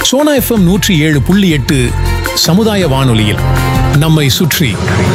Sona FM நூற்றி ஏழு புள்ளி எட்டு சமுதாய வானொலியில் நம்மை சுற்றி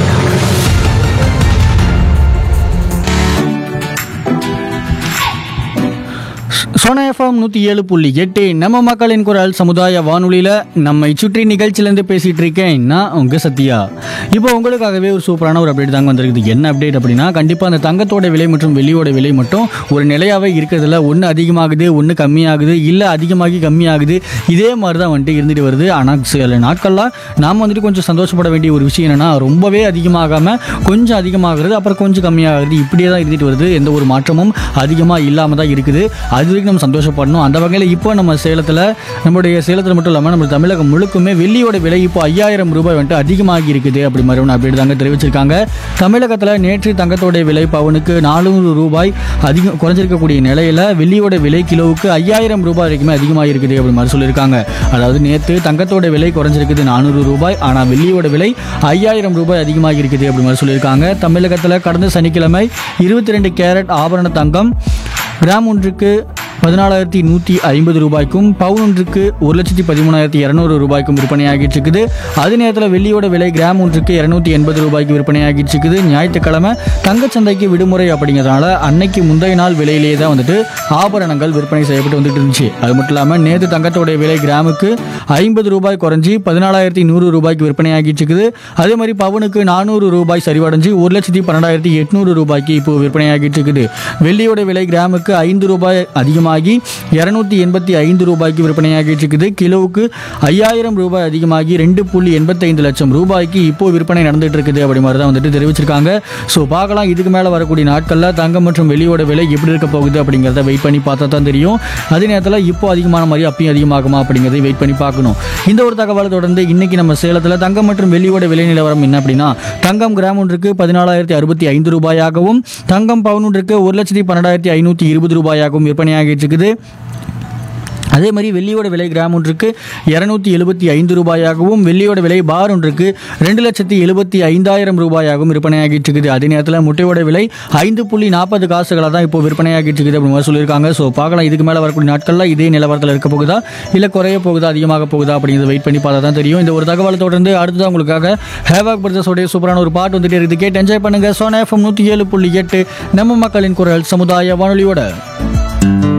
சோனா எஃப்எம் நூற்றி ஏழு புள்ளி எட்டு நம்ம மக்களின் குரல் சமுதாய வானொலியில் நம்மை சுற்றி நிகழ்ச்சியிலேருந்து பேசிகிட்டு இருக்கேன் நான் உங்கள் சத்யா இப்போ உங்களுக்காகவே ஒரு சூப்பரான ஒரு அப்டேட் தாங்க வந்திருக்குது என்ன அப்டேட் அப்படின்னா கண்டிப்பாக அந்த தங்கத்தோட விலை மற்றும் வெள்ளியோட விலை மட்டும் ஒரு நிலையாகவே இருக்கிறதுல ஒன்று அதிகமாகுது ஒன்று கம்மியாகுது இல்லை அதிகமாகி கம்மியாகுது இதே மாதிரி தான் வந்துட்டு இருந்துட்டு வருது ஆனால் சில நாட்கள்லாம் நாம் வந்துட்டு கொஞ்சம் சந்தோஷப்பட வேண்டிய ஒரு விஷயம் என்னென்னா ரொம்பவே அதிகமாகாமல் கொஞ்சம் அதிகமாகிறது அப்புறம் கொஞ்சம் கம்மியாகிறது இப்படியே தான் இருந்துட்டு வருது எந்த ஒரு மாற்றமும் அதிகமாக இல்லாமல் தான் இருக்குது அது வரைக்கும் நம்ம சந்தோஷப்படணும் அந்த வகையில் இப்போ நம்ம சேலத்தில் நம்மளுடைய சேலத்தில் மட்டும் இல்லாமல் நம்ம தமிழகம் முழுக்குமே வெள்ளியோட விலை இப்போ ஐயாயிரம் ரூபாய் வந்துட்டு அதிகமாகி இருக்குது அப்படி மாதிரி ஒன்று அப்படி தாங்க தெரிவிச்சிருக்காங்க தமிழகத்தில் நேற்று தங்கத்தோட விலை பவுனுக்கு நானூறு ரூபாய் அதிகம் குறைஞ்சிருக்கக்கூடிய நிலையில் வெள்ளியோட விலை கிலோவுக்கு ஐயாயிரம் ரூபாய் வரைக்குமே அதிகமாக இருக்குது அப்படி மாதிரி சொல்லியிருக்காங்க அதாவது நேற்று தங்கத்தோட விலை குறைஞ்சிருக்குது நானூறு ரூபாய் ஆனால் வெள்ளியோட விலை ஐயாயிரம் ரூபாய் அதிகமாக இருக்குது அப்படி மாதிரி சொல்லியிருக்காங்க தமிழகத்தில் கடந்த சனிக்கிழமை இருபத்தி ரெண்டு கேரட் ஆபரண தங்கம் கிராம் ஒன்றுக்கு பதினாலாயிரத்தி நூற்றி ஐம்பது ரூபாய்க்கும் பவுன் ஒன்றுக்கு ஒரு லட்சத்தி பதிமூணாயிரத்தி இரநூறு ரூபாய்க்கும் விற்பனையாகிட்டு இருக்குது அதே நேரத்தில் வெள்ளியோட விலை கிராம் ஒன்றுக்கு இரநூத்தி எண்பது ரூபாய்க்கு விற்பனையாகிட்டு இருக்குது ஞாயிற்றுக்கிழமை தங்கச்சந்தைக்கு விடுமுறை அப்படிங்கிறதுனால அன்னைக்கு முந்தைய நாள் விலையிலேயே தான் வந்துட்டு ஆபரணங்கள் விற்பனை செய்யப்பட்டு வந்துட்டு இருந்துச்சு அது மட்டும் இல்லாமல் நேற்று தங்கத்தோடைய விலை கிராமுக்கு ஐம்பது ரூபாய் குறைஞ்சி பதினாலாயிரத்தி நூறு ரூபாய்க்கு விற்பனையாகிட்டு இருக்குது அதே மாதிரி பவுனுக்கு நானூறு ரூபாய் சரிவடைஞ்சு ஒரு லட்சத்தி பன்னெண்டாயிரத்தி எட்நூறு ரூபாய்க்கு இப்போ விற்பனையாகிட்டு இருக்குது வெள்ளியோட விலை கிராமுக்கு ஐந்து ரூபாய் அதிகமாகி இரநூத்தி எண்பத்தி ஐந்து ரூபாய்க்கு விற்பனையாகிட்டு இருக்குது கிலோவுக்கு ஐயாயிரம் ரூபாய் அதிகமாகி ரெண்டு புள்ளி எண்பத்தைந்து லட்சம் ரூபாய்க்கு இப்போ விற்பனை நடந்துட்டு இருக்குது அப்படி மாதிரி தான் வந்துட்டு தெரிவிச்சிருக்காங்க ஸோ பார்க்கலாம் இதுக்கு மேலே வரக்கூடிய நாட்களில் தங்கம் மற்றும் வெள்ளியோட விலை எப்படி இருக்க போகுது அப்படிங்கிறத வெயிட் பண்ணி பார்த்தா தான் தெரியும் அதே நேரத்தில் இப்போ அதிகமான மாதிரி அப்பயும் அதிகமாகுமா அப்படிங்கிறதை வெயிட் பண்ணி பார்க்கணும் இந்த ஒரு தகவலை தொடர்ந்து இன்னைக்கு நம்ம சேலத்தில் தங்கம் மற்றும் வெள்ளியோட விலை நிலவரம் என்ன அப்படின்னா தங்கம் கிராம் ஒன்றுக்கு பதினாலாயிரத்தி அறுபத்தி ஐந்து ரூபாயாகவும் தங்கம் பவுன் ஒன்றுக்கு ஒரு லட்சத்தி பன்னெண்டாயிரத்தி ஐநூற்றி இருபது ரூபாயாகவும் விற்பனையாகிட்டு இருக்குது அதே மாதிரி வெள்ளியோட விலை கிராம் ஒன்றுக்கு இரநூத்தி எழுபத்தி ஐந்து ரூபாயாகவும் வெள்ளியோட விலை பார் ஒன்றுக்கு ரெண்டு லட்சத்தி எழுபத்தி ஐந்தாயிரம் ரூபாயாகவும் விற்பனையாகிட்டு இருக்குது அதே நேரத்தில் முட்டையோட விலை ஐந்து புள்ளி நாற்பது காசுகளாக தான் இப்போ விற்பனையாகிட்டு இருக்குது அப்படின்னு மாதிரி சொல்லியிருக்காங்க ஸோ பார்க்கலாம் இதுக்கு மேலே வரக்கூடிய நாட்களில் இதே நிலவரத்தில் இருக்க போகுதா இல்லை குறைய போகுதா அதிகமாக போகுதா அப்படிங்கிறத வெயிட் பண்ணி பார்த்தா தான் தெரியும் இந்த ஒரு தகவலை தொடர்ந்து அடுத்ததான் உங்களுக்காக ஹேவாக் பிரதர்ஸோடைய சூப்பரான ஒரு பாட்டு வந்துட்டு இருக்குது கேட்டு என்ஜாய் பண்ணுங்க சோனா எஃப்எம் நூற்றி ஏழு புள்ளி எட்டு நம்ம மக்களின் குரல் சமுதாய வானொலியோட